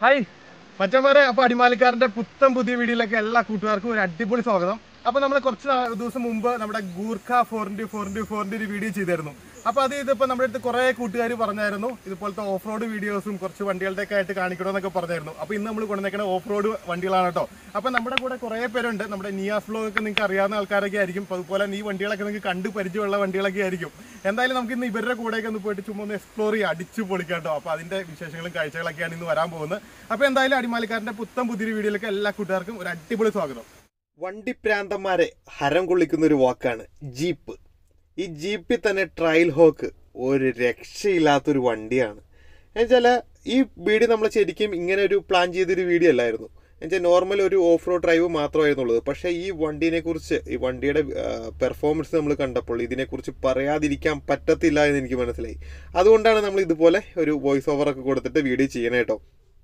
Hi മറ്റന്മാരെ അപ്പൊ അടിമാലിക്കാരന്റെ പുത്തൻ പുതിയ വീഡിയോയിലേക്ക് എല്ലാ കൂട്ടുകാർക്കും ഒരു അടിപൊളി സ്വാഗതം അപ്പൊ നമ്മൾ കുറച്ച് നാ- ദിവസം മുമ്പ് നമ്മുടെ Gurkha four into four into ഫോറിന്റെ ഒരു വീഡിയോ ചെയ്തായിരുന്നു അപ്പൊ അത് ഇതിപ്പോ നമ്മുടെ അടുത്ത് കുറെ കൂട്ടുകാർ പറഞ്ഞായിരുന്നു ഇതുപോലത്തെ ഓഫ് റോഡ് വീഡിയോസും കുറച്ച് വണ്ടികളുടെ ഒക്കെ ആയിട്ട് കാണിക്കണമെന്നൊക്കെ പറഞ്ഞായിരുന്നു അപ്പൊ ഇന്ന് നമ്മൾ കൊണ്ടുവന്നേക്കുന്ന ഓഫ് റോഡ് വണ്ടികളാണ് കേട്ടോ അപ്പൊ നമ്മുടെ കൂടെ കുറെ പേരുണ്ട് നമ്മുടെ നിയാസ് ഫ്ലോ ഒക്കെ നിങ്ങൾക്ക് അറിയാവുന്ന ആൾക്കാരൊക്കെ ആയിരിക്കും അപ്പൊ അതുപോലെ ഈ വണ്ടികളൊക്കെ നിങ്ങൾക്ക് കണ്ട് പരിചയമുള്ള വണ്ടികളൊക്കെ ആയിരിക്കും എന്തായാലും നമുക്ക് ഇന്ന് ഇവരുടെ കൂടെയൊക്കെ ഒന്ന് പോയിട്ട് ചുമ്മാ ഒന്ന് എക്സ്പ്ലോർ ചെയ്യുക അടിച്ചു പൊളിക്കാം കേട്ടോ അപ്പൊ അതിന്റെ വിശേഷങ്ങളും കാഴ്ചകളൊക്കെയാണ് ഇന്ന് വരാൻ പോകുന്നത് അപ്പൊ എന്തായാലും അടിമാലിക്കാരന്റെ പുത്തൻ പുതിയൊരു വീഡിയോയിലേക്ക് എല്ലാ കൂട്ടുകാർക്കും ഒരു അടിപൊളി സ്വാഗതം വണ്ടിപ്രാന്തന്മാരെ ഹരം കൊള്ളിക്കുന്ന ഒരു വാക്കാണ് ജീപ്പ് ഈ ജീപ്പിൽ തന്നെ ട്രയൽ ഹോക്ക് ഒരു രക്ഷയില്ലാത്തൊരു വണ്ടിയാണ് എന്നുവെച്ചാൽ ഈ വീഡിയോ നമ്മൾ ശരിക്കും ഇങ്ങനെ ഒരു പ്ലാൻ ചെയ്തൊരു വീഡിയോ അല്ലായിരുന്നു എന്നുവെച്ചാൽ നോർമൽ ഒരു ഓഫ് റോഡ് ഡ്രൈവ് മാത്രമായിരുന്നുള്ളത് പക്ഷേ ഈ വണ്ടീനെ കുറിച്ച് ഈ വണ്ടിയുടെ പെർഫോമൻസ് നമ്മൾ കണ്ടപ്പോൾ ഇതിനെക്കുറിച്ച് പറയാതിരിക്കാൻ പറ്റത്തില്ല എന്ന് എനിക്ക് മനസ്സിലായി അതുകൊണ്ടാണ് നമ്മൾ ഇതുപോലെ ഒരു വോയിസ് ഓവറൊക്കെ കൊടുത്തിട്ട് വീഡിയോ ചെയ്യണേ കേട്ടോ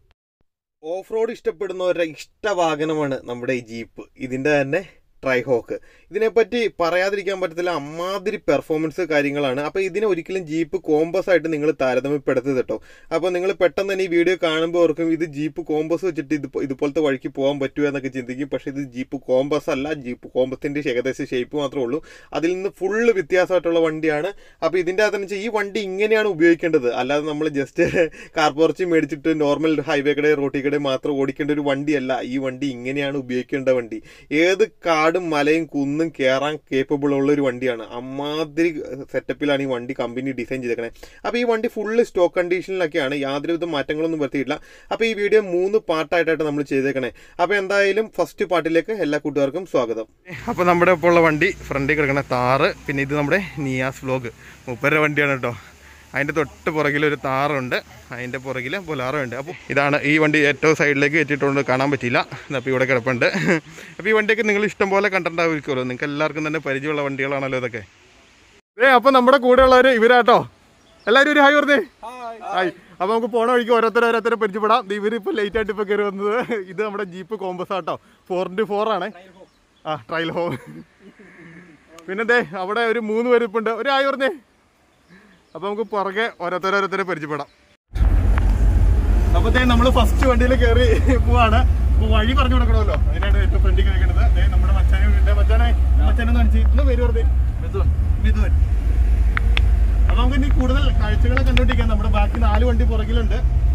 ഓഫ് റോഡ് ഇഷ്ടപ്പെടുന്നവരുടെ ഇഷ്ടവാഹനമാണ് നമ്മുടെ ഈ ജീപ്പ് ഇതിൻ്റെ തന്നെ ട്രൈഹോക്ക് ഇതിനെപ്പറ്റി പറയാതിരിക്കാൻ പറ്റത്തില്ല അമ്മാതിരി പെർഫോമൻസ് കാര്യങ്ങളാണ് അപ്പോൾ ഇതിനെ ഒരിക്കലും ജീപ്പ് കോമ്പസ് ആയിട്ട് നിങ്ങൾ താരതമ്യപ്പെടുത്തരുത് കേട്ടോ അപ്പോൾ നിങ്ങൾ പെട്ടെന്ന് തന്നെ ഈ വീഡിയോ കാണുമ്പോൾ ഓർക്കും ഇത് ജീപ്പ് കോമ്പസ് വെച്ചിട്ട് ഇത് ഇതുപോലത്തെ വഴിക്ക് പോകാൻ പറ്റുമോ എന്നൊക്കെ ചിന്തിക്കും പക്ഷേ ഇത് ജീപ്പ് കോമ്പസ് അല്ല ജീപ്പ് കോമ്പസിൻ്റെ ഏകദേശം ഷേപ്പ് മാത്രമേ ഉള്ളൂ അതിൽ നിന്ന് ഫുള്ള് വ്യത്യാസമായിട്ടുള്ള വണ്ടിയാണ് അപ്പോൾ ഇതിൻ്റെ അകത്തെന്ന് വെച്ചാൽ ഈ വണ്ടി ഇങ്ങനെയാണ് ഉപയോഗിക്കേണ്ടത് അല്ലാതെ നമ്മൾ ജസ്റ്റ് കാർ പോർച്ച് മേടിച്ചിട്ട് നോർമൽ ഹൈവേ കടയിൽ റോട്ടി കടയിൽ മാത്രം ഓടിക്കേണ്ട ഒരു വണ്ടിയല്ല ഈ വണ്ടി ഇങ്ങനെയാണ് ഉപയോഗിക്കേണ്ട വണ്ടി ഏത് കാടും മലയും കുന്നും കയറാൻ കേപ്പബിൾ ഉള്ള ഒരു വണ്ടിയാണ് അമ്മാതിരി സെറ്റപ്പിലാണ് ഈ വണ്ടി കമ്പനി ഡിസൈൻ ചെയ്തേക്കണേ അപ്പോൾ ഈ വണ്ടി ഫുള്ള് സ്റ്റോക്ക് കണ്ടീഷനിലൊക്കെയാണ് യാതൊരുവിധ മാറ്റങ്ങളൊന്നും വരുത്തിയിട്ടില്ല അപ്പോൾ ഈ വീഡിയോ മൂന്ന് പാർട്ടായിട്ടാണ് നമ്മൾ ചെയ്തേക്കണേ അപ്പോൾ എന്തായാലും ഫസ്റ്റ് പാർട്ടിലേക്ക് എല്ലാ കൂട്ടുകാർക്കും സ്വാഗതം അപ്പൊ നമ്മുടെ ഇപ്പോൾ ഉള്ള വണ്ടി ഫ്രണ്ടിൽ കിടക്കുന്ന താറ് പിന്നെ ഇത് നമ്മുടെ നിയാസ് വ്ലോഗ് മുപ്പര വണ്ടിയാണ് കേട്ടോ അതിന്റെ തൊട്ട് പുറകിൽ ഒരു താറുണ്ട് അതിന്റെ പുറകിൽ ബൊലാറോ ഉണ്ട് അപ്പോൾ ഇതാണ് ഈ വണ്ടി ഏറ്റവും സൈഡിലേക്ക് എത്തിയിട്ടുണ്ട് കാണാൻ പറ്റിയില്ല അപ്പോൾ ഇവിടെ കിടപ്പുണ്ട് അപ്പോൾ ഈ വണ്ടിയൊക്കെ നിങ്ങൾ ഇഷ്ടം പോലെ കണ്ടിട്ടുണ്ടാവുമല്ലോ നിങ്ങൾക്ക് എല്ലാവർക്കും തന്നെ പരിചയമുള്ള വണ്ടികളാണല്ലോ ഇതൊക്കെ ഏ അപ്പോൾ നമ്മുടെ കൂടെ ഉള്ളവർ ഇവരാട്ടോ എല്ലാവരും ഒരു ഹായ് പറഞ്ഞേ ഹായ് അപ്പോൾ നമുക്ക് പോണ വഴിക്ക് ഓരോരുത്തരെ ഓരോരുത്തരെ പരിചയപ്പെടാം ദേ ഇവര് ഇപ്പോൾ ലേറ്റ് ആയിട്ട് ഇപ്പോൾ കയറി വന്നത് ഇത് നമ്മുടെ ജീപ്പ് കോമ്പസ് ആട്ടോ ഫോർ ഇൻറ്റു ഫോർ ആണ് ആ ട്രയൽ ഹോം പിന്നെ ദേ അവിടെ ഒരു മൂന്ന് പേര് ഇപ്പം ഉണ്ട് ഒരു ഹായ് പറഞ്ഞേ അപ്പോൾ നമുക്ക് പുറകെ ഓരോരുത്തരെ ഓരോരുത്തരെ പരിചയപ്പെടാം അപ്പോൾ ദേ നമ്മൾ ഫസ്റ്റ് വണ്ടിയിൽ കയറി പോവാണ് അപ്പോൾ വഴി പറഞ്ഞു കൊടുക്കണമല്ലോ അതിനാണ് ഏറ്റവും ഫ്രണ്ടിൽ കഴിക്കുന്നത് ദേ നമ്മുടെ മച്ചാനെ ഉണ്ട് മച്ചാനെ മച്ചാനെ കാണിച്ച് ഇന്ന് പേര് പറഞ്ഞേ മിഥുൻ മിഥുൻ അപ്പൊ നമുക്ക് ഇനി കൂടുതൽ കാഴ്ചകളെ കണ്ടോണ്ടിരിക്കാം നമ്മുടെ ബാക്കി നാല് വണ്ടി പുറകിലുണ്ട്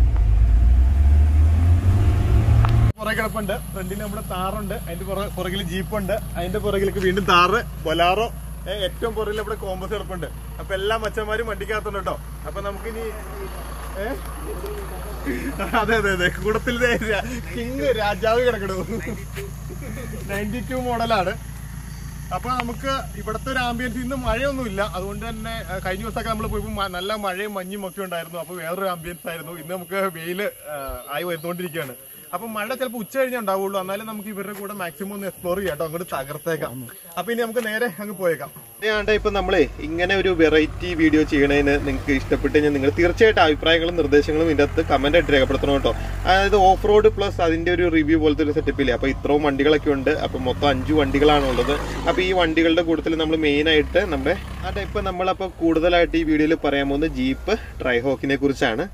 പുറകെ കിടപ്പുണ്ട് ഫ്രണ്ടിൽ നമ്മുടെ താറുണ്ട് അതിന്റെ പുറ- പുറകിൽ ജീപ്പുണ്ട് അതിന്റെ പുറകിലേക്ക് വീണ്ടും താറ് ബൊലാറോ ഏ, ഏറ്റവും പുറകിൽ ഇവിടെ കോമ്പസ് കിടപ്പുണ്ട് അപ്പൊ എല്ലാ മച്ചന്മാരും വണ്ടിക്കകത്തുണ്ട് കേട്ടോ അപ്പൊ നമുക്കിനി ഏ? അതെ അതെ അതെ കൂടത്തിൽ കിങ് രാജാവ് കിടക്കണു നയൻറ്റി ടു മോഡലാണ് അപ്പൊ നമുക്ക് ഇവിടുത്തെ ഒരു ആംബിയൻസ് ഇന്ന് മഴയൊന്നുമില്ല അതുകൊണ്ട് തന്നെ ഏഹ്, കഴിഞ്ഞ ദിവസമൊക്കെ നമ്മൾ പോയപ്പോൾ മ- നല്ല മഴയും മഞ്ഞും ഒക്കെ ഉണ്ടായിരുന്നു അപ്പൊ വേറൊരു ആംബിയൻസ് ആയിരുന്നു ഇന്ന് നമുക്ക് വെയില് ഏഹ്, ആയി വരുന്നോണ്ടിരിക്കുകയാണ് അപ്പൊ മഴ ചിലപ്പോൾ ഉച്ച കഴിഞ്ഞേ ഉണ്ടാവുള്ളൂ എന്നാലും നമുക്ക് ഇവരുടെ കൂടെ മാക്സിമം ഒന്ന് എക്സ്പ്ലോർ ചെയ്യാം കേട്ടോ അങ്ങോട്ട് തകർത്തേക്കാം അപ്പൊ ഇനി നമുക്ക് നേരെ അങ്ങ് പോയേക്കാം ഇതാണ്ട് ഇപ്പൊ നമ്മളെ ഇങ്ങനെ ഒരു വെറൈറ്റി വീഡിയോ ചെയ്യണതിന് നിങ്ങൾക്ക് ഇഷ്ടപ്പെട്ട് കഴിഞ്ഞാൽ നിങ്ങൾ തീർച്ചയായിട്ടും അഭിപ്രായങ്ങളും നിർദ്ദേശങ്ങളും ഇതിന്റെ അകത്ത് കമന്റ് ആയിട്ട് രേഖപ്പെടുത്തണം കേട്ടോ അതായത് ഓഫ് റോഡ് പ്ലസ് അതിന്റെ ഒരു റിവ്യൂ പോലത്തെ ഒരു സെറ്റപ്പില്ലേ അപ്പൊ ഇത്രയും വണ്ടികളൊക്കെ ഉണ്ട് അപ്പൊ മൊത്തം അഞ്ചു വണ്ടികളാണ് ഉള്ളത് അപ്പൊ ഈ വണ്ടികളുടെ കൂട്ടത്തിൽ നമ്മൾ മെയിൻ ആയിട്ട് നമ്മുടെ അതെ ഇപ്പൊ നമ്മളപ്പോ കൂടുതലായിട്ട് ഈ വീഡിയോയിൽ പറയാൻ പോകുന്നത് ജീപ്പ് ട്രൈഹോക്കിനെ കുറിച്ചാണ്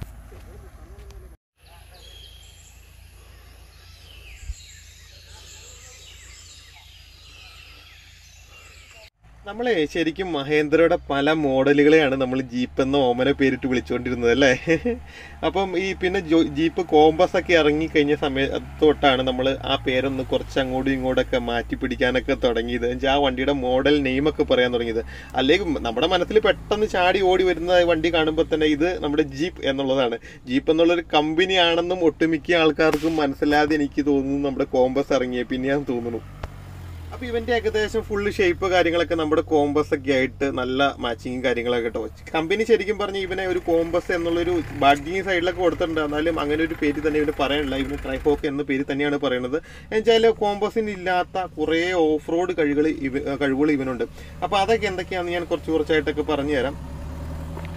നമ്മളെ ശരിക്കും മഹേന്ദ്രയുടെ പല മോഡലുകളെയാണ് നമ്മൾ ജീപ്പ് എന്ന ഓമന പേരിട്ട് വിളിച്ചുകൊണ്ടിരുന്നത് അല്ലേ അപ്പം ഈ പിന്നെ ജോ- ജീപ്പ് കോമ്പസ് ഒക്കെ ഇറങ്ങി കഴിഞ്ഞ സമയത്ത് തൊട്ടാണ് നമ്മൾ ആ പേരൊന്ന് കുറച്ച് അങ്ങോട്ടും ഇങ്ങോട്ടൊക്കെ മാറ്റി പിടിക്കാനൊക്കെ തുടങ്ങിയത് എന്നുവെച്ചാൽ ആ വണ്ടിയുടെ മോഡൽ നെയിമൊക്കെ പറയാൻ തുടങ്ങിയത് അല്ലെങ്കിൽ നമ്മുടെ മനസ്സിൽ പെട്ടെന്ന് ചാടി ഓടി വരുന്ന വണ്ടി കാണുമ്പോൾ തന്നെ ഇത് നമ്മുടെ ജീപ്പ് എന്നുള്ളതാണ് ജീപ്പ് എന്നുള്ളൊരു കമ്പനി ആണെന്നും ഒട്ടുമിക്ക ആൾക്കാർക്കും മനസ്സിലാതെ എനിക്ക് തോന്നുന്നു നമ്മുടെ കോമ്പസ് ഇറങ്ങിയ പിന്നെയാന്ന് തോന്നുന്നു അപ്പൊ ഇവന്റെ ഏകദേശം ഫുള്ള് ഷേപ്പ് കാര്യങ്ങളൊക്കെ നമ്മുടെ കോമ്പസ് ഒക്കെ ആയിട്ട് നല്ല മാച്ചിങ് കാര്യങ്ങളൊക്കെ കേട്ടോ കമ്പനി ശരിക്കും പറഞ്ഞ ഇവനെ ഒരു കോമ്പസ് എന്നുള്ളൊരു ബാഡ്ജിങ് സൈഡിലൊക്കെ കൊടുത്തിട്ടുണ്ട് എന്നാലും അങ്ങനെ ഒരു പേര് തന്നെ ഇവന് പറയാനില്ല ഇവന് ട്രൈഫോക്ക് എന്ന പേര് തന്നെയാണ് പറയുന്നത് എന്നുവെച്ചാൽ കോമ്പസിന് ഇല്ലാത്ത കുറേ ഓഫ് റോഡ് കഴിവുകൾ ഇവ കഴിവുകൾ ഇവനുണ്ട് അപ്പൊ അതൊക്കെ എന്തൊക്കെയാണെന്ന് ഞാൻ കുറച്ച് കുറച്ചായിട്ടൊക്കെ പറഞ്ഞു തരാം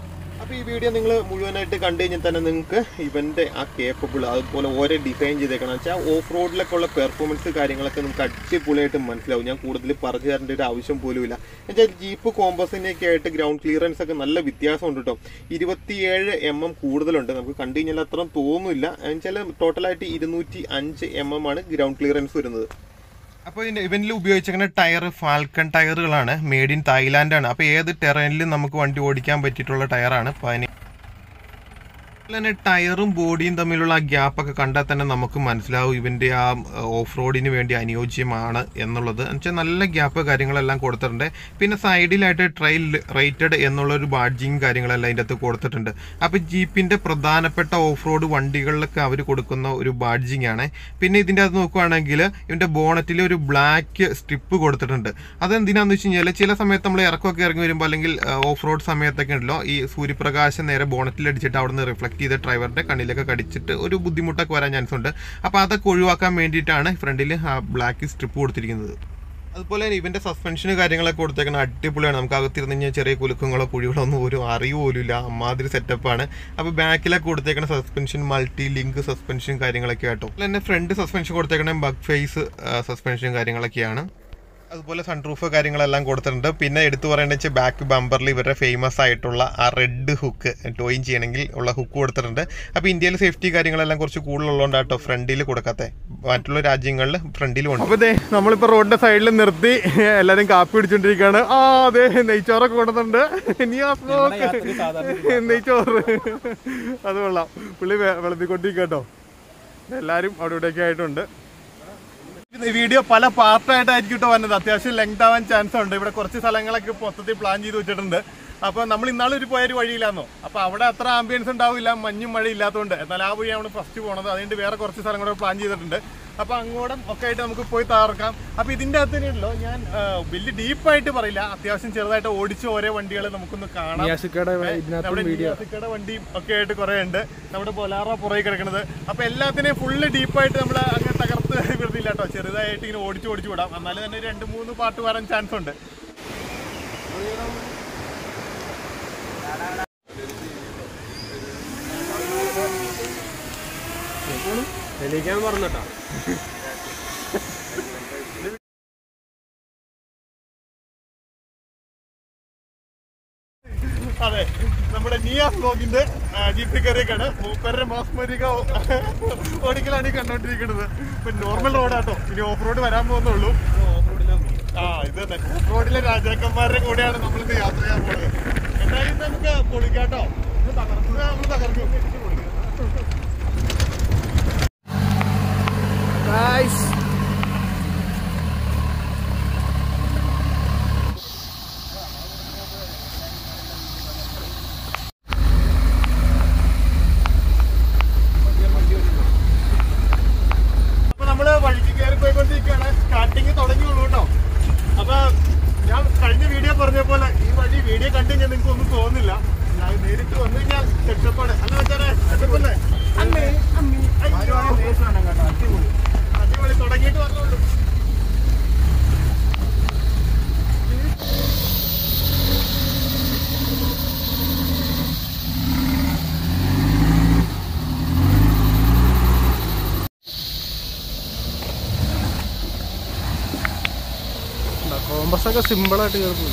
അപ്പോൾ ഈ വീഡിയോ നിങ്ങൾ മുഴുവനായിട്ട് കണ്ടു കഴിഞ്ഞാൽ തന്നെ നിങ്ങൾക്ക് ഇവൻ്റെ ആ കേപ്പബിൾ അതുപോലെ ഓരോ ഡിസൈൻ ചെയ്തേക്കണം വെച്ചാൽ ഓഫ് റോഡിലൊക്കെ ഉള്ള പെർഫോമൻസ് കാര്യങ്ങളൊക്കെ നമുക്ക് അടിപൊളിയായിട്ട് മനസ്സിലാവും ഞാൻ കൂടുതൽ പറഞ്ഞു തരേണ്ട ഒരു ആവശ്യം പോലും ഇല്ല എന്നുവെച്ചാൽ ജീപ്പ് കോമ്പസിൻ്റെയൊക്കെ ആയിട്ട് ഗ്രൗണ്ട് ക്ലിയറൻസ് ഒക്കെ നല്ല വ്യത്യാസമുണ്ട് കേട്ടോ ഇരുപത്തിയേഴ് എം എം കൂടുതലുണ്ട് നമുക്ക് കണ്ടു കഴിഞ്ഞാൽ അത്രയും തോന്നുന്നില്ല എന്നുവെച്ചാൽ ടോട്ടലായിട്ട് ഇരുന്നൂറ്റി അഞ്ച് എം എം ആണ് ഗ്രൗണ്ട് ക്ലിയറൻസ് വരുന്നത് അപ്പോൾ ഇതിൻ്റെ ഇവനിൽ ഉപയോഗിച്ചിരിക്കുന്ന ടയർ ഫാൽക്കൺ ടയറുകളാണ് മെയ്ഡ് ഇൻ തായ്ലാൻഡ് ആണ് അപ്പോൾ ഏത് ടെറൈനിലും നമുക്ക് വണ്ടി ഓടിക്കാൻ പറ്റിയിട്ടുള്ള ടയറാണ് പതിനെ തന്നെ ടയറും ബോഡിയും തമ്മിലുള്ള ആ ഗ്യാപ്പൊക്കെ കണ്ടാൽ തന്നെ നമുക്ക് മനസ്സിലാവും ഇവൻ്റെ ആ ഓഫ് റോഡിന് വേണ്ടി അനുയോജ്യമാണ് എന്നുള്ളത് എന്നുവെച്ചാൽ നല്ല ഗ്യാപ്പ് കാര്യങ്ങളെല്ലാം കൊടുത്തിട്ടുണ്ട് പിന്നെ സൈഡിലായിട്ട് ട്രൈൽ റേറ്റഡ് എന്നുള്ളൊരു ബാഡ്ജിങ് കാര്യങ്ങളെല്ലാം അതിൻ്റെ അകത്ത് കൊടുത്തിട്ടുണ്ട് അപ്പോൾ ജീപ്പിൻ്റെ പ്രധാനപ്പെട്ട ഓഫ് റോഡ് വണ്ടികളിലൊക്കെ അവർ കൊടുക്കുന്ന ഒരു ബാഡ്ജിങ് ആണ് പിന്നെ ഇതിൻ്റെ അകത്ത് നോക്കുവാണെങ്കിൽ ഇതിൻ്റെ ബോണറ്റിൽ ഒരു ബ്ലാക്ക് സ്ട്രിപ്പ് കൊടുത്തിട്ടുണ്ട് അതെന്തിനാന്ന് വെച്ച് കഴിഞ്ഞാൽ ചില സമയത്ത് നമ്മൾ ഇറക്കമൊക്കെ ഇറങ്ങി വരുമ്പോൾ അല്ലെങ്കിൽ ഓഫ് റോഡ് സമയത്തൊക്കെ ഉണ്ടല്ലോ ഈ സൂര്യപ്രകാശം നേരെ ബോണറ്റിൽ അടിച്ചിട്ട് അവിടെ നിന്ന് റിഫ്ലക്ട് ചെയ്ത ഡ്രൈവറുടെ കണ്ണിലൊക്കെ കടിച്ചിട്ട് ഒരു ബുദ്ധിമുട്ടൊക്കെ വരാൻ ചാൻസ് ഉണ്ട് അപ്പോൾ അതൊക്കെ ഒഴിവാക്കാൻ വേണ്ടിയിട്ടാണ് ഫ്രണ്ടിൽ ആ ബ്ലാക്ക് സ്ട്രിപ്പ് കൊടുത്തിരിക്കുന്നത് അതുപോലെ തന്നെ ഇവന്റെ സസ്പെൻഷന് കാര്യങ്ങളൊക്കെ കൊടുത്തേക്കുന്ന അടിപൊളിയാണ് നമുക്ക് അകത്തിരുന്ന് കഴിഞ്ഞാൽ ചെറിയ കുലുക്കങ്ങളോ കുഴികളോ ഒന്നും ഒരു അറിവ് പോലും ഇല്ല അമ്മാതിരി സെറ്റപ്പാണ് അപ്പോൾ ബാക്കിലൊക്കെ കൊടുത്തേക്കുന്ന സസ്പെൻഷൻ മൾട്ടി ലിങ്ക് സസ്പെൻഷൻ കാര്യങ്ങളൊക്കെ ആട്ടോ അതുപോലെ തന്നെ ഫ്രണ്ട് സസ്പെൻഷൻ കൊടുത്തേക്കുന്ന ബഗ് ഫേസ് സസ്പെൻഷൻ കാര്യങ്ങളൊക്കെയാണ് അതുപോലെ സൺറൂഫ് കാര്യങ്ങളെല്ലാം കൊടുത്തിട്ടുണ്ട് പിന്നെ എടുത്തു പറയേണ്ടത് വെച്ചാൽ ബാക്ക് ബമ്പറിൽ ഇവരുടെ ഫേമസ് ആയിട്ടുള്ള ആ റെഡ് ഹുക്ക് ടോയിൻ ചെയ്യണമെങ്കിൽ ഉള്ള ഹുക്ക് കൊടുത്തിട്ടുണ്ട് അപ്പോൾ ഇന്ത്യയിൽ സേഫ്റ്റി കാര്യങ്ങളെല്ലാം കുറച്ച് കൂടുതലുള്ളതുകൊണ്ട് കേട്ടോ ഫ്രണ്ടിൽ കൊടുക്കാത്തെ മറ്റുള്ള രാജ്യങ്ങളിൽ ഫ്രണ്ടിലും ഉണ്ട് അപ്പോൾ നമ്മളിപ്പോൾ റോഡിന്റെ സൈഡിൽ നിർത്തി എല്ലാവരും കാപ്പി പിടിച്ചോണ്ടിരിക്കുകയാണ് ആ അതെ നെയ്ച്ചോറൊക്കെ കൊണ്ടുവന്നിട്ടുണ്ട് നെയ്ച്ചോറ് അത് കൊള്ളാം പുള്ളി വിളമ്പിക്കൊണ്ടിരിക്കട്ടോ എല്ലാവരും അവിടെ ഇവിടെയൊക്കെ ആയിട്ടുണ്ട് ഈ വീഡിയോ പല പാർട്ടായിട്ടായിരിക്കും കേട്ടോ വന്നത് അത്യാവശ്യം ലെങ്ത് ആവാൻ ചാൻസ് ഉണ്ട് ഇവിടെ കുറച്ച് സ്ഥലങ്ങളൊക്കെ മൊത്തത്തിൽ പ്ലാൻ ചെയ്ത് വെച്ചിട്ടുണ്ട് അപ്പൊ നമ്മൾ ഇന്നാളെ ഒരു പോയൊരു വഴിയില്ലാന്നോ അപ്പൊ അവിടെ അത്ര ആംബിയൻസ് ഉണ്ടാവില്ല മഞ്ഞും മഴ ഇല്ലാത്തതുകൊണ്ട് എന്നാൽ ആ വഴിയാണ് ഫസ്റ്റ് പോണത് അതുകൊണ്ട് വേറെ കുറച്ച് സ്ഥലം കൂടെ പ്ലാൻ ചെയ്തിട്ടുണ്ട് അപ്പൊ അങ്ങോട്ടും ഒക്കെ ആയിട്ട് നമുക്ക് പോയി തകർക്കാം അപ്പൊ ഇതിന്റെ അകത്ത് തന്നെയുണ്ടല്ലോ ഞാൻ ആ, വലിയ ഡീപ്പായിട്ട് പറയില്ല അത്യാവശ്യം ചെറുതായിട്ട് ഓടിച്ച ഓരോ വണ്ടികൾ നമുക്കൊന്ന് കാണാം നമ്മുടെ നിയാസിക്കയുടെ വണ്ടിയും ഒക്കെ ആയിട്ട് കുറെ ഉണ്ട് നമ്മുടെ പൊലാറ പുറകെ കിടക്കുന്നത് അപ്പൊ എല്ലാത്തിനെയും ഫുള്ള് ഡീപ്പായിട്ട് നമ്മൾ അങ്ങനെ തകർത്ത് വിടുന്നില്ല കേട്ടോ ചെറുതായിട്ട് ഇങ്ങനെ ഓടിച്ചു ഓടിച്ചു വിടാം എന്നാലും തന്നെ ഒരു രണ്ട് മൂന്ന് പാട്ട് വരാൻ ചാൻസ് ഉണ്ട് തെളിയിക്കാൻ പറഞ്ഞട്ടാ അതെ നമ്മുടെ നിയാസ് ബ്ലോഗിന്റെ ജീപ്പ് കയറിയൊക്കെയാണ് മൂപ്പരുടെ മാസ്മരിക ഓടിക്കലാണ് ഈ കണ്ടോണ്ടിരിക്കുന്നത് ഇപ്പൊ നോർമൽ റോഡാട്ടോ ഇനി ഓഫ് റോഡ് വരാൻ പോകുന്നുള്ളൂ ആ ഇത് തന്നെ ഓഫ് റോഡിലെ രാജാക്കന്മാരുടെ കൂടെയാണ് നമ്മൾ ഇന്ന് യാത്ര ചെയ്യാൻ പോകുന്നത് എന്തായാലും ഇത് നമുക്ക് പൊളിക്കാട്ടോ ഇത് തകർക്കുക നമ്മൾ തകർക്കും അപ്പൊ നമ്മള് വഴിക്ക് കയറി പോയിക്കൊണ്ടിരിക്കുകയാണ് സ്റ്റാർട്ടിങ് തുടങ്ങിയുള്ളൂ കേട്ടോ അപ്പൊ ഞാൻ കഴിഞ്ഞ വീഡിയോ പറഞ്ഞ പോലെ ഈ വഴി വീഡിയോ കണ്ടു കഴിഞ്ഞാൽ നിങ്ങൾക്ക് ഒന്നും തോന്നില്ല ഞാൻ നേരിട്ട് വന്നു കഴിഞ്ഞാൽ സെറ്റപ്പാണ് അല്ല വെച്ചാൽ സെറ്റപ്പല്ലേ അമ്മേ അമ്മി അയ്യോ. അടിപൊളി തുടങ്ങിയിട്ട് പറഞ്ഞോളൂ കോമ്പസ് ഒക്കെ സിമ്പിൾ ആയിട്ട് കയറി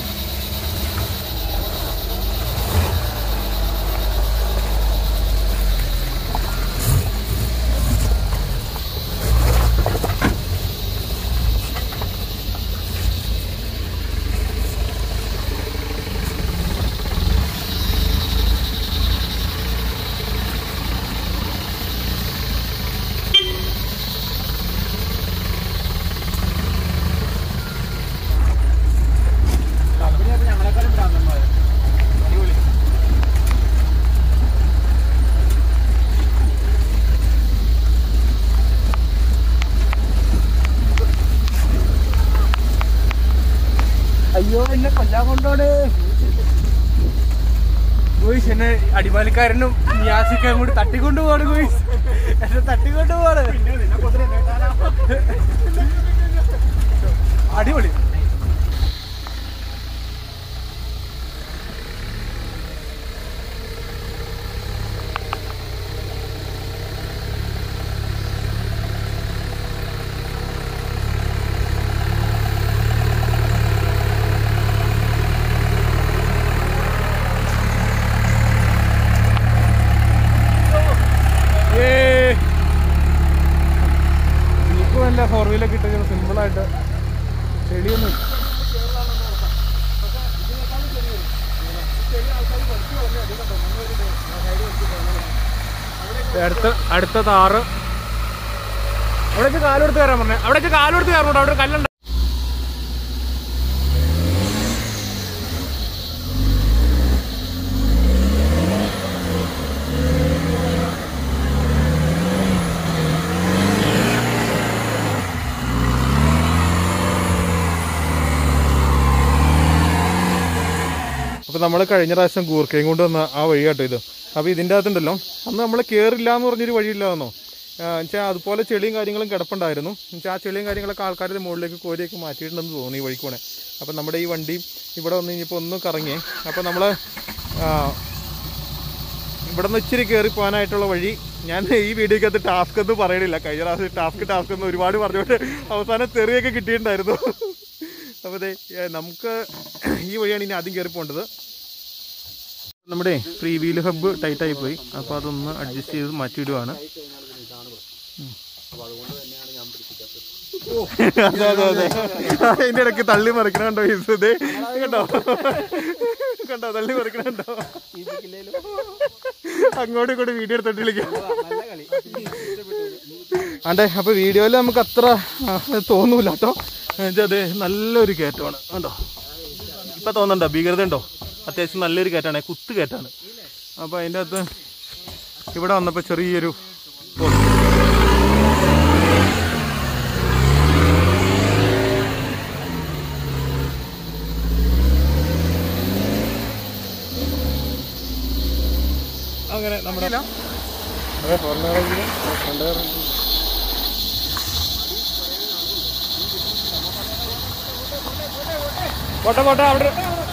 അയ്യോ എന്നെ കൊല്ലാൻ കൊണ്ടോടെ ഗോയിസ് എന്നെ അടിമാലിക്കാരനും ന്യാസിക്കാൻ കൂടി തട്ടിക്കൊണ്ടു പോവാണ് ഗോയിസ് എന്നെ തട്ടിക്കൊണ്ടു പോവാണ് അടിപൊളി ചെളിയൊന്നും അടുത്ത അടുത്ത താറ് അവിടെ വെച്ച് കാലെടുത്ത് കയറാൻ പറഞ്ഞേ അവിടെ വെച്ച് കാലെടുത്ത് കയറണോട്ടോ അവിടെ ഒരു കല്ലുണ്ട് അപ്പോൾ നമ്മൾ കഴിഞ്ഞ പ്രാവശ്യം ഗൂർക്കയും കൊണ്ട് വന്ന ആ വഴി കേട്ടോ ഇത് അപ്പോൾ ഇതിൻ്റെ അകത്തുണ്ടല്ലോ അന്ന് നമ്മൾ കയറില്ല എന്ന് പറഞ്ഞൊരു വഴിയില്ലാന്നോ വെച്ചാൽ അതുപോലെ ചെളിയും കാര്യങ്ങളും കിടപ്പുണ്ടായിരുന്നു വെച്ചാൽ ആ ചെളിയും കാര്യങ്ങളൊക്കെ ആൾക്കാർ മുകളിലേക്ക് കോരിയൊക്കെ മാറ്റിയിട്ടുണ്ടെന്ന് തോന്നി ഈ വഴിക്കൂടെ അപ്പം നമ്മുടെ ഈ വണ്ടി ഇവിടെ വന്ന് ഇനിയിപ്പോൾ ഒന്ന് കറങ്ങി അപ്പോൾ നമ്മൾ ഇവിടെ നിന്ന് ഇച്ചിരി കയറി പോകാനായിട്ടുള്ള വഴി ഞാൻ ഈ വീഡിയോക്കകത്ത് ടാസ്ക് ഒന്നും പറയണില്ല കഴിഞ്ഞ പ്രാവശ്യം ടാസ്ക് ടാസ്ക് എന്ന് ഒരുപാട് പറഞ്ഞുകൊണ്ട് അവസാനം തെറിയൊക്കെ കിട്ടിയിട്ടുണ്ടായിരുന്നു അപ്പോൾ ദേ ഏ, നമുക്ക് ഈ വഴിയാണ് ഇനി ആദ്യം കയറി പോകേണ്ടത് നമ്മുടെ ഫ്രീ വീൽ ഹബ്ബ് ടൈറ്റ് ആയി പോയി അപ്പോൾ അതൊന്ന് അഡ്ജസ്റ്റ് ചെയ്ത് മാറ്റിയിടുവാണ് അതെ അതെ അതെ അതിന്റെ ഇടയ്ക്ക് തള്ളി മറിക്കണ കണ്ടോ ഇത് കണ്ടോ കണ്ടോ തള്ളി മറിക്കണ കണ്ടോ അങ്ങോട്ടും ഇങ്ങോട്ടും വീഡിയോ എടുത്തിട്ട് വിളിക്കാം അതെ അപ്പൊ വീഡിയോയിൽ നമുക്ക് അത്ര ആ, തോന്നൂല കേട്ടോ അതെ നല്ലൊരു കയറ്റമാണ് കണ്ടോ ഇപ്പൊ തോന്നണ്ടോ ഭീകരത ഉണ്ടോ അത്യാവശ്യം നല്ലൊരു കയറ്റാണ് കുത്ത് കയറ്റാണ് അപ്പൊ അതിൻ്റെ അകത്ത് ഇവിടെ വന്നപ്പോൾ ചെറിയൊരു പോക്ക്. അങ്ങനെ നമ്മുടെ അതെ ഫോറിനറെങ്കിലും പോട്ടെ പോട്ടെ അവിടെ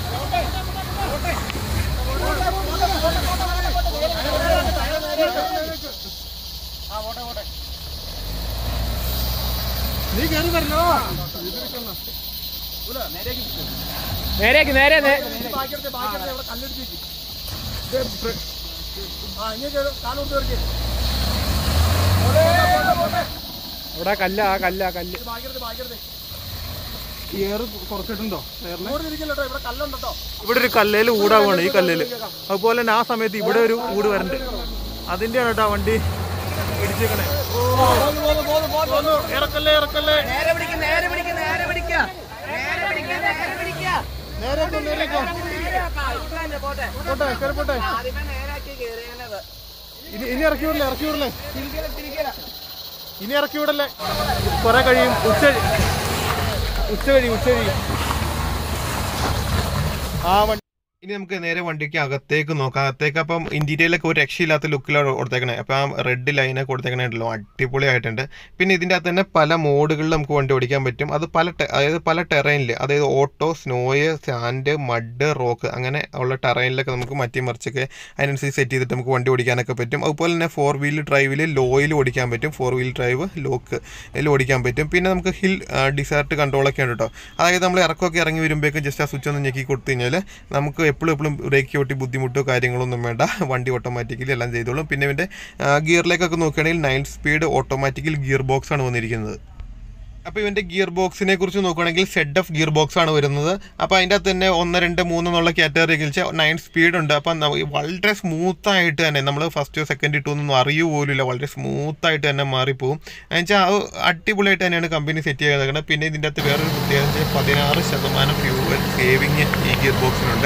നീ കയറി വരണോ നേരേക്ക് നേരെ നേ- അവിടെ കല്ല ആ കല്ല ആ കല്ല് എയർ കുറച്ചിട്ടുണ്ടോ ഇവിടെ ഒരു കല്ലേല് ഊടാവാണ് ഈ കല്ലേല് അതുപോലെ തന്നെ ആ സമയത്ത് ഇവിടെ ഒരു ഊട് വരണ്ട് അതിന്റെയാണ് കേട്ടോ ആ വണ്ടി ഇടിച്ചേക്കണേ ഇറക്കല്ലേ ഇറക്കല്ലേ നേരെ പിടിക്ക് നേരെ പിടിക്ക് നേരെ പിടിക്ക നേരെ പിടിക്ക നേരെ പിടിക്ക നേരെ നേരേക്കോ പോട്ടെ പോട്ടെ കയറി പോട്ടെ ആദ്യമേ നേരാക്കി കേറിയാലത് ഇനി ഇനി ഇറക്കി വിടല്ലേ ഇറക്കി വിടല്ലേ ഇനി ഇറക്കി വിടല്ലേ കുറെ കഴിയും ഉച്ച ഉച്ച കഴിയും ഉച്ച കഴിയും ആ വണ്ടി ഇനി നമുക്ക് നേരെ വണ്ടിക്ക് അകത്തേക്ക് നോക്കാം അകത്തേക്ക് അപ്പം ഇന്റീരിയലൊക്കെ ഒരു രക്ഷയില്ലാത്ത ലുക്കിലാണ് കൊടുത്തേക്കണേ അപ്പം ആ റെഡ് ലൈനൊക്കെ കൊടുത്തേക്കണേണ്ടല്ലോ അടിപൊളിയായിട്ടുണ്ട് പിന്നെ ഇതിൻ്റെ അകത്ത് തന്നെ പല മോഡുകളിൽ നമുക്ക് വണ്ടി ഓടിക്കാൻ പറ്റും അത് പല ടെ- അതായത് പല ടെറൈനിൽ അതായത് auto snow sand mud rock അങ്ങനെ ഉള്ള ടെറൈനിലൊക്കെ നമുക്ക് മാറ്റി മറിച്ചൊക്കെ അതിനനുസരിച്ച് സെറ്റ് ചെയ്തിട്ട് നമുക്ക് വണ്ടി ഓടിക്കാനൊക്കെ പറ്റും അതുപോലെ തന്നെ ഫോർ വീൽ ഡ്രൈവിൽ ലോയിൽ ഓടിക്കാൻ പറ്റും ഫോർ വീൽ ഡ്രൈവ് ലോക്ക് ഇതിൽ ഓടിക്കാൻ പറ്റും പിന്നെ നമുക്ക് ഹിൽ ഡിസാർട്ട് കൺട്രോളൊക്കെ ഉണ്ട് കേട്ടോ അതായത് നമ്മൾ ഇറക്കമൊക്കെ ഇറങ്ങി വരുമ്പോഴേക്കും ജസ്റ്റ് ആ സ്വിച്ച് ഒന്ന് ഞെക്കി കൊടുത്തു കഴിഞ്ഞാൽ നമുക്ക് എപ്പോഴും എപ്പോഴും ബ്രേക്ക് ചവിട്ടി ബുദ്ധിമുട്ടോ കാര്യങ്ങളൊന്നും വേണ്ട വണ്ടി ഓട്ടോമാറ്റിക്കലി എല്ലാം ചെയ്തോളും പിന്നെ ഇതിൻ്റെ ഗിയറിലേക്കൊക്കെ നോക്കുകയാണെങ്കിൽ nine speed automatic gear box ആണ് വന്നിരിക്കുന്നത് അപ്പോൾ ഇവൻ്റെ ഗിയർ ബോക്സിനെ കുറിച്ച് നോക്കുകയാണെങ്കിൽ സെഡ് ഓഫ് ഗിയർ ബോക്സ് ആണ് വരുന്നത് അപ്പോൾ അതിൻ്റെ അകത്ത് തന്നെ ഒന്ന് രണ്ട് മൂന്ന് എന്നുള്ള കാറ്റഗറി വെച്ചാൽ നയൻ സ്പീഡ് ഉണ്ട് അപ്പം നമുക്ക് വളരെ സ്മൂത്ത് ആയിട്ട് തന്നെ നമ്മൾ ഫസ്റ്റ് സെക്കൻഡ് ഇട്ടു ഒന്നും അറിയൂ പോലുമില്ല വളരെ സ്മൂത്ത് ആയിട്ട് തന്നെ മാറിപ്പോവും എന്നുവെച്ചാൽ അത് അടിപൊളിയായിട്ട് തന്നെയാണ് കമ്പനി സെറ്റ് ചെയ്തേക്കുന്നത് പിന്നെ ഇതിൻ്റെ അകത്ത് വേറൊരു പ്രത്യേകത പതിനാറ് ശതമാനം ഫ്യൂവൽ സേവിങ് ഈ ഗിയർ ബോക്സിനുണ്ട്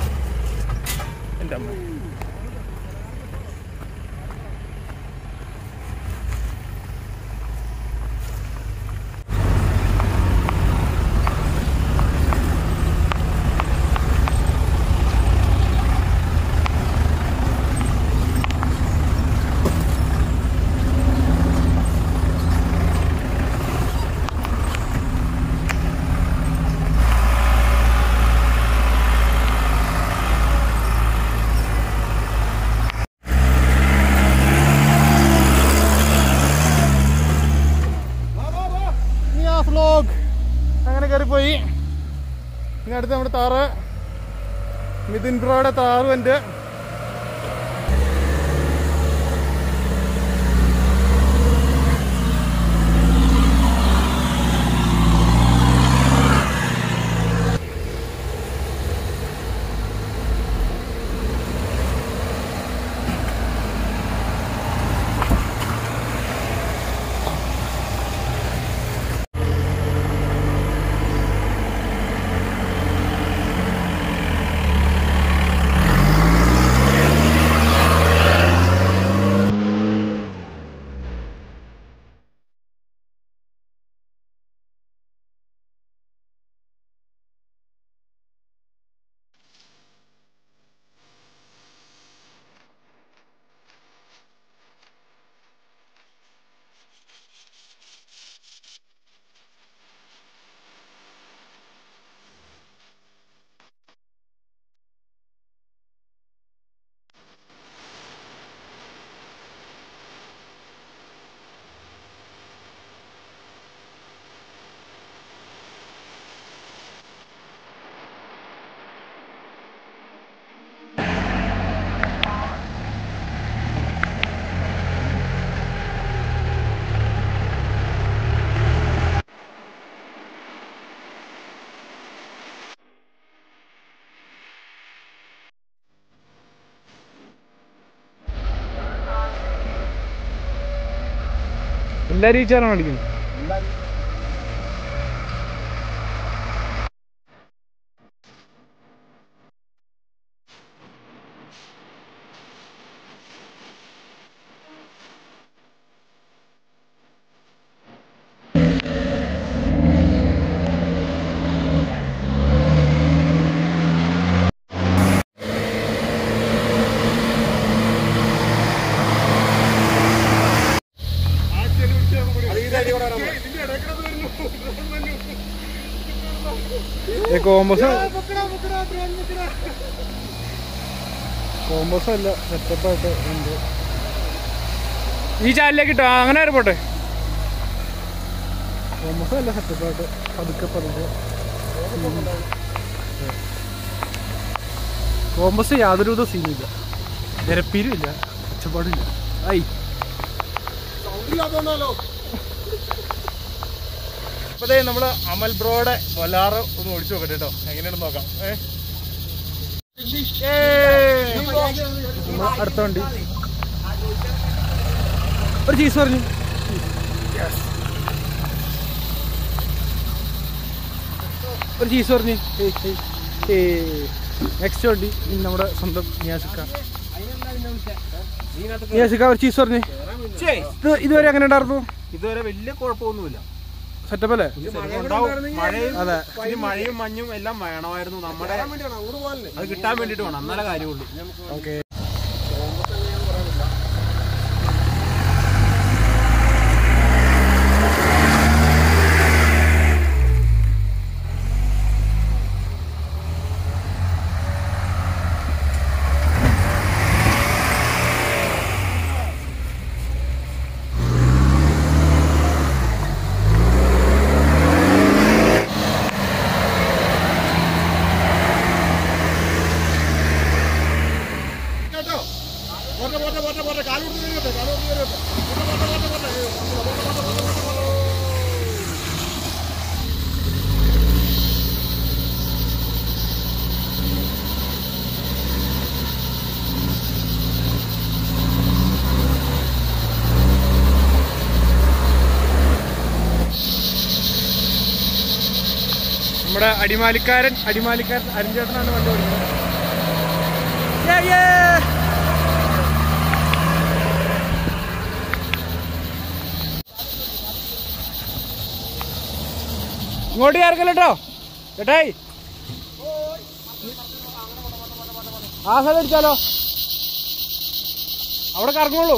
എൻ്റെ അമ്മ പിന്നെ അടുത്ത് നമ്മുടെ താറ് മിഥുൻ ബ്രോയുടെ താറും ഉണ്ട് എല്ലാരും ഈ ചേർന്ന് അടിക്കുന്നു കോമ്പസ് കോമ്പസ് അല്ല സെറ്റപ്പായിട്ട് ഉണ്ട് ഈ ചാലിലേക്ക് ഇട്ടോ ആ, അങ്ങനെ വരെ പോട്ടെ കോമ്പസ് അല്ല സെറ്റപ്പായിട്ട് പതുക്കെ പതുക്കെ കോമ്പസ് യാതൊരുവിധ സീനില്ല നിരപ്പീരുമില്ല ഒച്ചപ്പാടില്ല ഐ അപ്പൊ ദേ നമ്മള് അമൽ ബ്രോയുടെ വലാറ് ഒന്ന് ഓടിച്ചു നോക്കട്ടെ കേട്ടോ എങ്ങനെയാണെന്ന് നോക്കാം ഏ നമ്മള് അടുത്ത വണ്ടി ഒരു ചീസ് പറഞ്ഞു ഒരു ചീസ് പറഞ്ഞു നെക്സ്റ്റ് വണ്ടി ഇനി നമ്മുടെ സ്വന്തം നിയാസിക്ക നിയാസിക്ക ഒരു ചീസ് പറഞ്ഞു ഇത് ഇതുവരെ എങ്ങനെ ഉണ്ടായിരുന്നു ഇതുവരെ വലിയ കുഴപ്പമൊന്നുമില്ല സെറ്റപ്പ് അല്ലേ ഉണ്ടാവും. മഴയും അതെ ഇനി മഴയും മഞ്ഞും എല്ലാം വേണമായിരുന്നു നമ്മുടെ അത് കിട്ടാൻ വേണ്ടിട്ട് വേണം എന്നാലേ കാര്യമുള്ളൂ ഓക്കെ നമ്മുടെ അടിമാലിക്കാരൻ അടിമാലിക്കാരൻ അരിഞ്ചേട്ടനാണ് വണ്ടി ഓടിക്കുന്നത് Yeah, yeah. ഇങ്ങോട്ട് ചേർക്കല്ലോ കേട്ടോ ചേട്ടായി ആ സ്ഥലം അടിച്ചാലോ അവിടെ കറങ്ങുള്ളൂ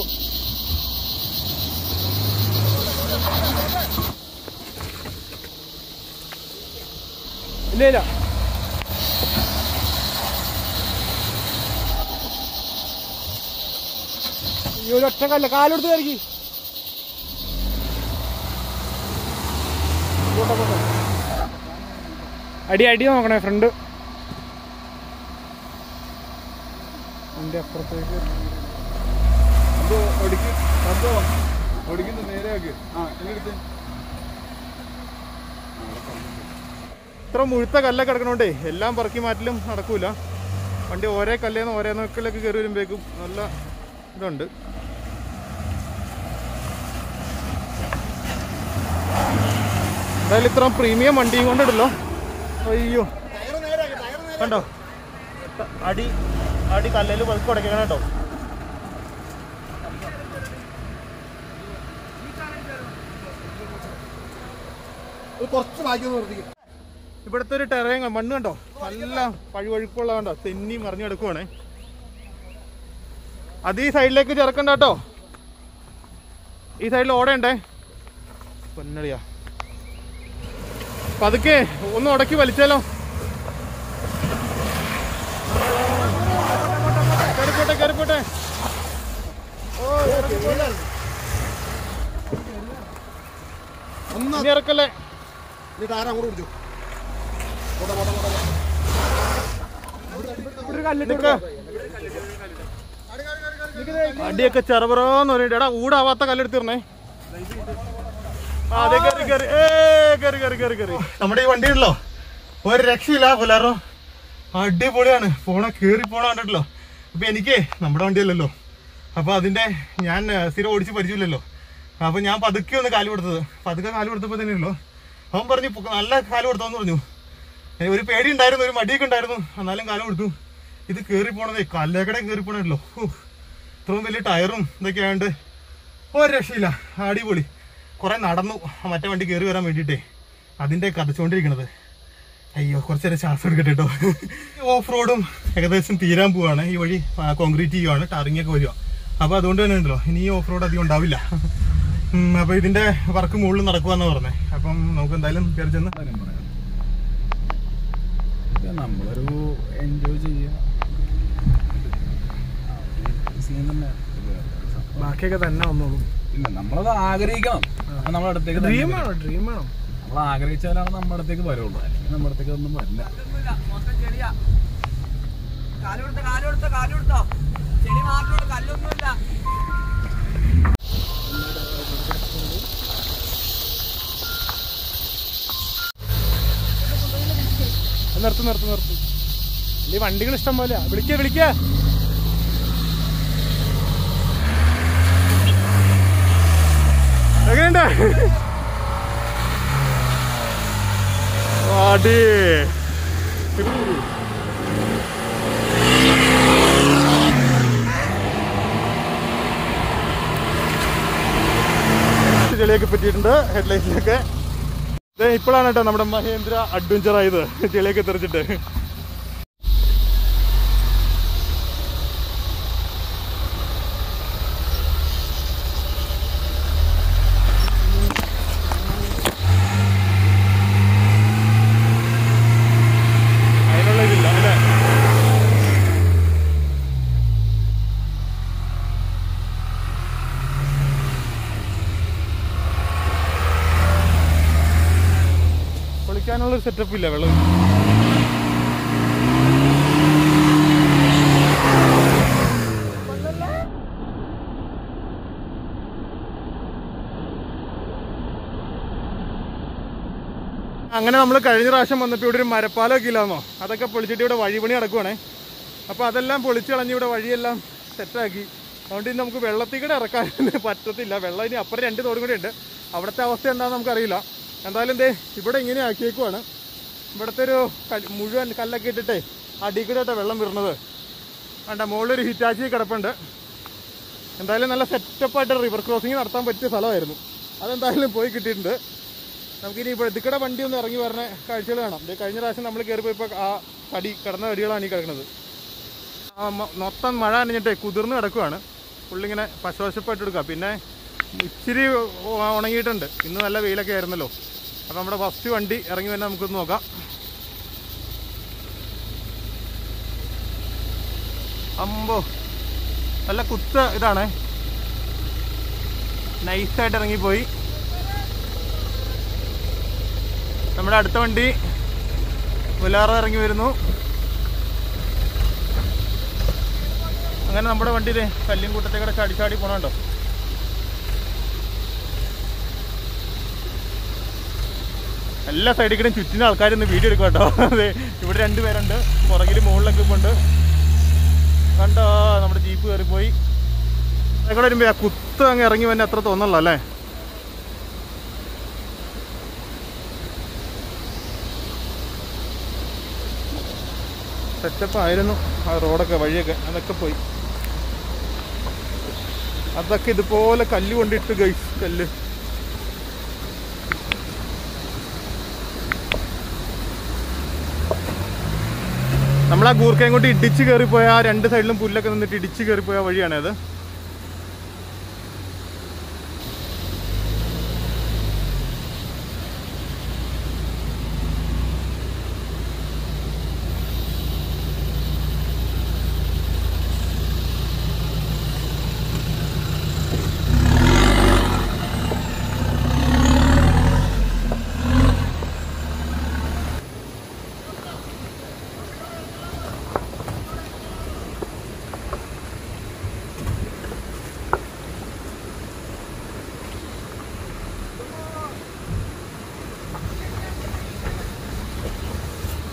ഇല്ല ഇല്ല ഈ ഒരു ഒറ്റ കല്ല കാലെടുത്ത് കയറി പോട്ടെ പോട്ടെ അടി അടി നോക്കണേ ഫ്രണ്ട് എൻ്റെ അപ്പുറത്തേക്ക് ഇത്ര മുഴുത്ത കല്ലൊക്കെ കിടക്കണോണ്ടേ എല്ലാം പറക്കി മാറ്റലും നടക്കൂല വണ്ടി ഓരോ കല്ലേന്ന് ഓരോ നോക്കിലേക്ക് കയറി വരുമ്പോഴേക്കും നല്ല ഇതുണ്ട് എന്തായാലും ഇത്ര പ്രീമിയം വണ്ടിയും കൊണ്ടിടല്ലോ അയ്യോ കണ്ടോ അടി അടി കല്ലിൽ പതുക്കെ ഉടക്കണം കേട്ടോ കുറച്ച് ബാക്കി നിർത്തിക്കും ഇവിടുത്തെ ഒരു ടെറേൻ മണ്ണ് കണ്ടോ നല്ല പഴുവഴുപ്പുള്ള കണ്ടോ തെന്നി മറിഞ്ഞു കിടക്കുവാണേ അത് ഈ സൈഡിലേക്ക് ചേർക്കണ്ട കേട്ടോ ഈ സൈഡിൽ ഓടയുണ്ടേ പൊന്നളിയാ പതുക്കെ ഒന്ന് ഉടക്കി വലിച്ചാലോ കയറിപ്പോട്ടെ കയറിപ്പോട്ടെ ഇനി ഇറക്കല്ലേ എന്നിട്ട് ആരാ അങ്ങോട്ട് പിടിച്ചു നിക്ക്. അടിയൊക്കെ ചെറുപറോന്ന് പറഞ്ഞിട്ട് എടാ ഊടാവാത്ത കല്ലെടുത്തിരണേ അതെ കയറി കയറി ഏ കയറി കയറി കയറി കയറി നമ്മുടെ ഈ വണ്ടി ഉണ്ടല്ലോ ഒരു രക്ഷയില്ല പുലാറോ അടിപൊളിയാണ് പോണ കേറി പോണ കണ്ടിട്ടല്ലോ അപ്പൊ എനിക്ക് നമ്മുടെ വണ്ടിയല്ലല്ലോ അപ്പൊ അതിന്റെ ഞാൻ ഏ, സ്ഥിരം ഓടിച്ച് പരിചയമില്ലല്ലോ അപ്പൊ ഞാൻ പതുക്കെ ഒന്ന് കാല് കൊടുത്തത് പതുക്കെ കാല് കൊടുത്തപ്പോ തന്നെയല്ലോ അവൻ പറഞ്ഞു "പൊക്ക- നല്ല കാല് കൊടുത്തോന്ന് പറഞ്ഞു ഏ, ഒരു പേടി ഉണ്ടായിരുന്നു ഒരു മടിയൊക്കെ ഉണ്ടായിരുന്നു എന്നാലും കാലം കൊടുത്തു ഇത് കയറി പോണതേ കല്ലേക്കടെ കയറി പോണല്ലോ ഇത്രയും വലിയ ടയറും ഇതൊക്കെ ആയതുകൊണ്ട് ഒരു രക്ഷയില്ല അടിപൊളി കുറെ നടന്നു ആ മറ്റേ വണ്ടി കയറി വരാൻ വേണ്ടിയിട്ടേ അതിന്റെ കഥച്ചുകൊണ്ടിരിക്കണത് അയ്യോ കുറച്ചേരം ശ്വാസം എടുക്കട്ടെ കേട്ടോ ഓഫ് റോഡും ഏകദേശം തീരാൻ പോവാണ് ഈ വഴി കോൺക്രീറ്റ് ചെയ്യുവാണ് ടാറിംഗ് ഒക്കെ വരുവാ അപ്പൊ അതുകൊണ്ട് തന്നെ ഉണ്ടല്ലോ ഇനി ഈ ഓഫ് റോഡ് അധികം ഉണ്ടാവില്ല ഉം, അപ്പൊ ഇതിന്റെ വർക്ക് മുകളിൽ നടക്കുവാന്ന് പറഞ്ഞേ അപ്പം നമുക്ക് എന്തായാലും കയറി ചെന്ന് ഇത് നമ്മളൊരു എൻജോയ് ചെയ്യുക സീൻ തന്നെ ബാക്കിയൊക്കെ തന്നെ വന്നോളൂ പിന്നെ നമ്മളത് ആഗ്രഹിക്കണം അത് നമ്മുടെ അടുത്തേക്ക് തന്നെ ഡ്രീം വരും. ആണോ ഡ്രീം ആണോ നമ്മൾ ആഗ്രഹിച്ചാലാണ് നമ്മുടെ അടുത്തേക്ക് വരുള്ളൂ അല്ലെങ്കിൽ നമ്മുടെ അടുത്തേക്ക് ഒന്നും വരില്ല മൊത്തം ചെടിയാ കാലുകൊടുത്തോ കാലുകൊടുത്തോ കാലുകൊടുത്തോ ചെടി മാത്രമുള്ള കല്ലൊന്നുമില്ല നിർത്ത് നിർത്ത് നിർത്ത് ഈ വണ്ടികൾ ഇഷ്ടം പോലെ വിളിക്ക വിളിക്ക എങ്ങനെയുണ്ട് അടി ചെളിയൊക്കെ പറ്റിയിട്ടുണ്ട് ഹെഡ്ലൈറ്റിലൊക്കെ ഇത് ഇപ്പോഴാണ് കേട്ടോ നമ്മുടെ മഹേന്ദ്ര അഡ്വഞ്ചർ ആയത് ചെളിയൊക്കെ തെറിച്ചിട്ട് അതിനുള്ള ഇതില്ല അല്ലേ കുളിക്കാനുള്ള സെറ്റപ്പ് ഇല്ല വെള്ളം അങ്ങനെ നമ്മൾ കഴിഞ്ഞ പ്രാവശ്യം വന്നപ്പോൾ ഇവിടെ ഒരു മരപ്പാലമൊക്കെ ഇല്ലാന്നോ അതൊക്കെ പൊളിച്ചിട്ട് ഇവിടെ വഴിപണി നടക്കുവാണേ അപ്പോൾ അതെല്ലാം പൊളിച്ച് കളഞ്ഞ് ഇവിടെ വഴിയെല്ലാം സെറ്റാക്കി അതുകൊണ്ട് ഇനി നമുക്ക് വെള്ളത്തിൽ കൂടെ ഇറക്കാൻ പറ്റത്തില്ല വെള്ളം ഇനി അപ്പുറം രണ്ട് തോടും കൂടെ ഉണ്ട് അവിടുത്തെ അവസ്ഥ എന്താണെന്ന് നമുക്കറിയില്ല എന്തായാലും എന്തേ ഇവിടെ ഇങ്ങനെ ആക്കിയേക്കുവാണ് ഇവിടുത്തെ ഒരു കൽ- മുഴുവൻ കല്ലൊക്കെ ഇട്ടിട്ടേ അടി കൂടെ ആയിട്ടാ വെള്ളം വരുന്നത് വേണ്ട മുകളിലൊരു ഹിറ്റാച്ചി കിടപ്പുണ്ട് എന്തായാലും നല്ല സെറ്റപ്പായിട്ട് റിവർ ക്രോസിങ് നടത്താൻ പറ്റിയ സ്ഥലമായിരുന്നു അതെന്തായാലും പോയി കിട്ടിയിട്ടുണ്ട് നമുക്കിനി ഇപ്പോൾ ഇതിക്കടെ വണ്ടി ഒന്ന് ഇറങ്ങി വരുന്ന കാഴ്ചകൾ കാണാം ദേ കഴിഞ്ഞ പ്രാവശ്യം നമ്മൾ കയറി പോയപ്പോൾ ആ കടി കിടന്ന കടികളാണ് ഈ കിടക്കുന്നത് ആ മൊ- മൊത്തം മഴ നനഞ്ഞിട്ടേ കുതിർന്ന് കിടക്കുവാണ് പുള്ളിങ്ങനെ പശവശപ്പായിട്ട് എടുക്കുക പിന്നെ ഇച്ചിരി ഉ- ഉണങ്ങിയിട്ടുണ്ട് ഇന്ന് നല്ല വെയിലൊക്കെ ആയിരുന്നല്ലോ അപ്പോൾ നമ്മുടെ ഫസ്റ്റ് വണ്ടി ഇറങ്ങി വരുന്ന നമുക്കൊന്ന് നോക്കാം അമ്പോ നല്ല കുത്ത ഇതാണേ നൈസായിട്ട് ഇറങ്ങിപ്പോയി നമ്മുടെ അടുത്ത വണ്ടി ബൊലാറോ ഇറങ്ങി വരുന്നു അങ്ങനെ നമ്മുടെ വണ്ടിയിലെ കല്ലും കൂട്ടത്തേക്കൂടെ ചാടി ചാടി പോണുണ്ടോ എല്ലാ സൈഡിൽ കൂടെയും ചുറ്റിന് ആൾക്കാർ ഇന്ന് വീഡിയോ എടുക്കും കേട്ടോ അതെ ഇവിടെ രണ്ട് പേരുണ്ട് പുറകിൽ മുകളിലൊക്കെ ഇപ്പോൾ ഉണ്ട് കണ്ടോ നമ്മുടെ ജീപ്പ് കയറിപ്പോയി ഇവിടെ വരുമ്പോൾ ആ കുത്ത് അങ്ങ് ഇറങ്ങി വന്നെ അത്ര തോന്നല്ലോ അല്ലേ സെറ്റപ്പ് ആയിരുന്നു ആ റോഡൊക്കെ വഴിയൊക്കെ അതൊക്കെ പോയി അതൊക്കെ ഇതുപോലെ കല്ല് കൊണ്ടിട്ട് ഗൈസ് കല്ല് നമ്മൾ ആ ഗൂർക്കയും കൊണ്ട് ഇടിച്ച് കയറിപ്പോയ ആ രണ്ട് സൈഡിലും പുല്ലൊക്കെ നിന്നിട്ട് ഇടിച്ച് കയറിപ്പോയ വഴിയാണ് അത്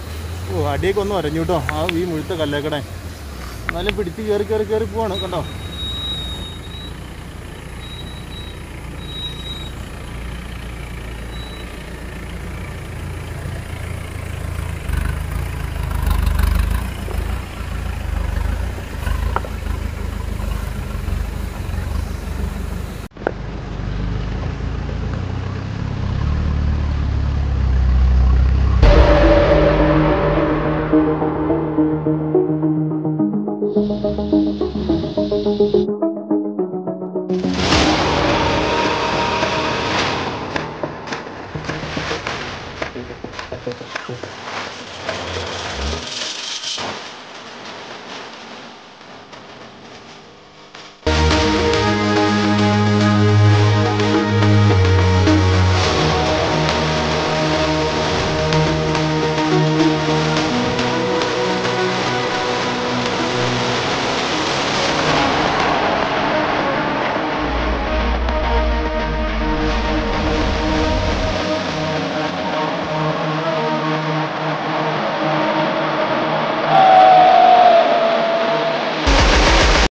ഓ അടിയൊക്കെ ഒന്ന് വരഞ്ഞു കേട്ടോ ആ ഈ മുഴുത്ത കല്ലേക്കടെ എന്നാലും പിടിച്ച് കയറി കയറി കയറി പോവാണ് കണ്ടോ